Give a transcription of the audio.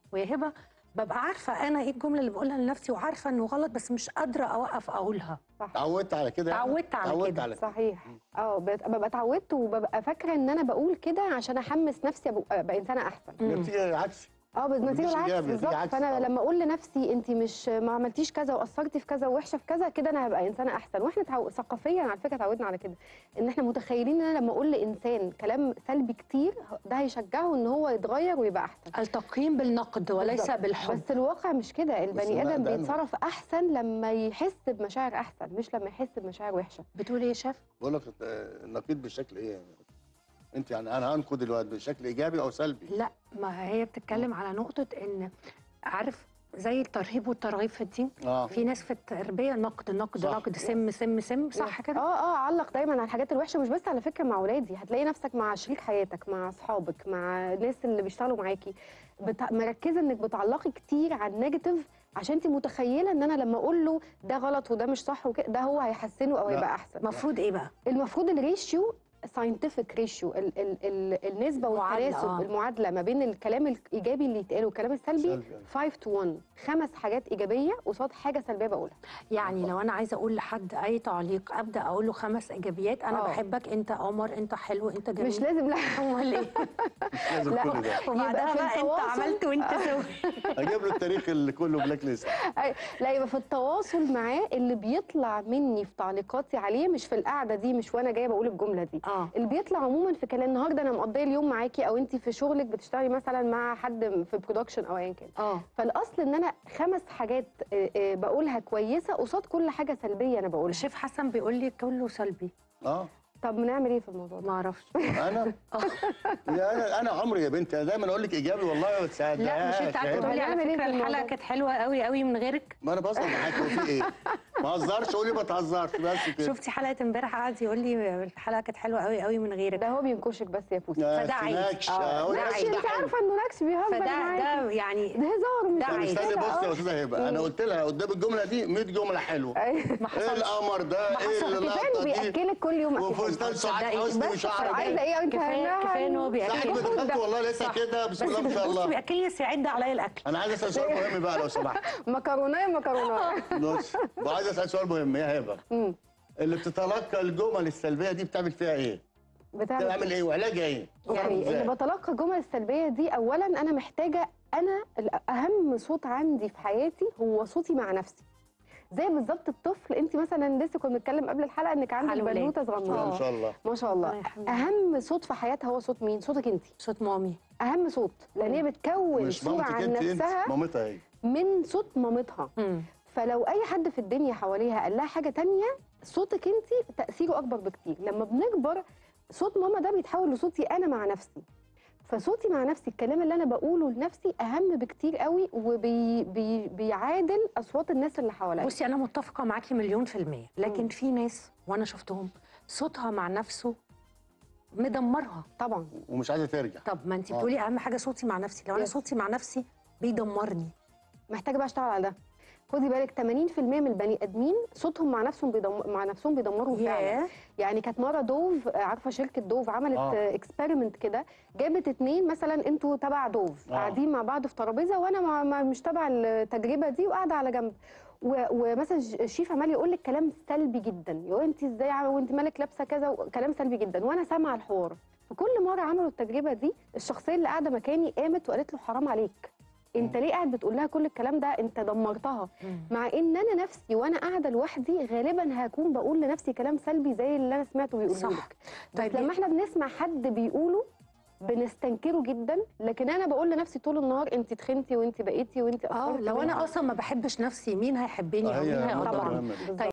ويا هبه ببقى عارفه انا ايه الجمله اللي بقولها لنفسي وعارفه انه غلط بس مش قادره اوقف اقولها اتعودت على كده يعني؟ اتعودت على اتعودت كده. على صحيح اه بت- ببقى اتعودت وببقى فاكره ان انا بقول كده عشان احمس نفسي أبقى- ابقى انسانه احسن هي بتيجي عكسي اه بس ما نتيجه بتجيش العكس إيجابي، بتيجي بالظبط عكس فانا طبعا. لما اقول لنفسي انت مش ما عملتيش كذا وقصرتي في كذا ووحشه في كذا كده انا هبقى انسانه احسن واحنا تعو... ثقافيا على فكره اتعودنا على كده ان احنا متخيلين ان انا لما اقول لانسان كلام سلبي كتير ده هيشجعه ان هو يتغير ويبقى احسن التقييم بالنقد وليس بالظبط. بالحب بس الواقع مش كده البني لا، ادم ده أنا- بيتصرف احسن لما يحس بمشاعر احسن مش لما يحس بمشاعر وحشه بتقول ايه يا شيف بقول لك آه، النقيض بشكل ايه انت يعني انا هنقد دلوقتي بشكل ايجابي او سلبي لا ما هي بتتكلم على نقطه ان عارف زي الترهيب والترغيب في الدين اه في ناس في التربيه نقد نقد صح. نقد سم سم سم صح كده اه اه علق دايما على الحاجات الوحشه مش بس على فكره مع اولادي هتلاقي نفسك مع شريك حياتك مع اصحابك مع الناس اللي بيشتغلوا معاكي بت... مركزه انك بتعلقي كتير على النيجاتيف عشان انت متخيله ان انا لما اقول له ده غلط وده مش صح وكده ده هو هيحسنه او لا. يبقى احسن المفروض ايه بقى المفروض الريشيو ساينتفك ريشيو ال ال ال النسبه المعادلة، والتناسب آه. المعادله ما بين الكلام الايجابي اللي يتقال والكلام السلبي سلبي، أيوة. 5 تو 1 خمس حاجات ايجابيه قصاد حاجه سلبيه بقولها يعني لو انا عايزه اقول لحد اي تعليق ابدا اقول له خمس ايجابيات انا آه. بحبك انت قمر انت حلو انت جميل مش لازم لا امال ايه لازم لا. كل ده وبعدها يبقى في بقى انت التواصل. عملت وانت سوي اجيب له التاريخ اللي كله بلاك ليست أي- لا يبقى في التواصل معاه اللي بيطلع مني في تعليقاتي عليه مش في القعده دي مش وانا جايه بقول الجمله دي اه اللي بيطلع عموما في كلام النهارده انا مقضيه اليوم معاكي او انت في شغلك بتشتغلي مثلا مع حد في برودكشن او ايا كان اه فالاصل ان انا خمس حاجات آه، آه، بقولها كويسه قصاد كل حاجه سلبيه انا بقولها الشيف حسن بيقول لي كله سلبي اه طب نعمل ايه في الموضوع ده ما اعرفش انا يا انا انا عمري يا بنتي انا دايما اقول لك ايجابي والله ما بتصدقهاش لا مش انت قاعده يا تقولي على هنعمل إيه فكره في الحلقه الموضوع؟ كانت حلوه قوي قوي من غيرك ما انا بهزر معاك هو في ايه؟ ما هزرش قولي ما تهزرش بس كده شفتي حلقه امبارح قعد يقول لي الحلقه كانت حلوه قوي قوي من غيرك ده هو بينكشك بس يا بوسي يا فده عيب. سناكش اه أقول ده لك ماشي عيب. ده انت حلو. عارفه انه نكش بيهزر فده معاكي ده يعني ده هزار مش ده طب عيب. استني كده، بصي يا اه. استاذه هبه انا قلت لها قدام الجمله دي 100 جمله حلوه أيوة. ما ايه حصلش القمر ده ما ايه حصل. كفايه اللقطه انه دي بياكلك كل يوم أكل وفستان حلو. سعاد تصدقي. حسني بس وشعر عايزه ده ايه انت كفايه كفايه ان هو صاحب بياكل خد دخلت ده. والله لقيتها صح. كده بسم بس الله ما شاء بص الله بياكلني بس يعد عليا الاكل انا عايز اسال سؤال مهم بقى لو سمحت مكرونه مكرونه بص وعايز اسال سؤال مهم يا هبه مم. اللي بتتلقى الجمل السلبيه دي بتعمل فيها ايه؟ بتعمل بتعمل ايه وعلاجها ايه؟ يعني إزاي؟ اللي بتلقى الجمل السلبيه دي اولا انا محتاجه انا اهم صوت عندي في حياتي هو صوتي مع نفسي زي بالظبط الطفل انت مثلا لسه كنا بنتكلم قبل الحلقه انك عندك على الولاد. بنوته لا، صغننه ان شاء الله ما شاء الله الله يحميها. اهم صوت في حياتها هو صوت مين صوتك انت صوت مامي اهم صوت لان هي بتكون مش صوره مامتك عن انت انت نفسها مامتها هي من صوت مامتها مم. فلو اي حد في الدنيا حواليها قال لها حاجه تانية صوتك انت تاثيره اكبر بكتير لما بنكبر صوت ماما ده بيتحول لصوتي انا مع نفسي فصوتي مع نفسي الكلام اللي انا بقوله لنفسي اهم بكتير قوي وبيعادل اصوات الناس اللي حواليا بصي انا متفقه معاكي مليون في الميه لكن مم. في ناس وانا شفتهم صوتها مع نفسه مدمرها طبعا ومش عايزه ترجع طب ما انت آه. بتقولي اهم حاجه صوتي مع نفسي لو انا يس. صوتي مع نفسي بيدمرني محتاجه بقى اشتغل على ده خدي بالك 80% من البني ادمين صوتهم مع نفسهم بيدم... مع نفسهم بيدمروا فعلا ياه يعني كانت مره دوف آه، عارفه شركه دوف عملت آه. اكسبيرمنت كده جابت اتنين مثلا انتوا تبع دوف آه. قاعدين مع بعض في ترابيزه وانا مع مع- مش تبع التجربه دي وقاعده على جنب و- ومثلا ش- الشيف عمال يقول لك كلام سلبي جدا يقول انت ازاي عم- وانت مالك لابسه كذا كلام سلبي جدا وانا سامعه الحوار فكل مره عملوا التجربه دي الشخصيه اللي قاعده مكاني قامت وقالت له حرام عليك انت ليه قاعد بتقول لها كل الكلام ده انت دمرتها مم. مع ان انا نفسي وانا قاعده لوحدي غالبا هكون بقول لنفسي كلام سلبي زي اللي انا سمعته بيقوله صح. لك طيب بس لما احنا بنسمع حد بيقوله بنستنكره جدا لكن انا بقول لنفسي طول النهار انت تخنتي وانت بقيتي وانت اه قصرتي لو انا وانت- اصلا ما بحبش نفسي مين هيحبني آه، او هي مين نقطة هيقدرني مهمة دي. بالظبط. طيب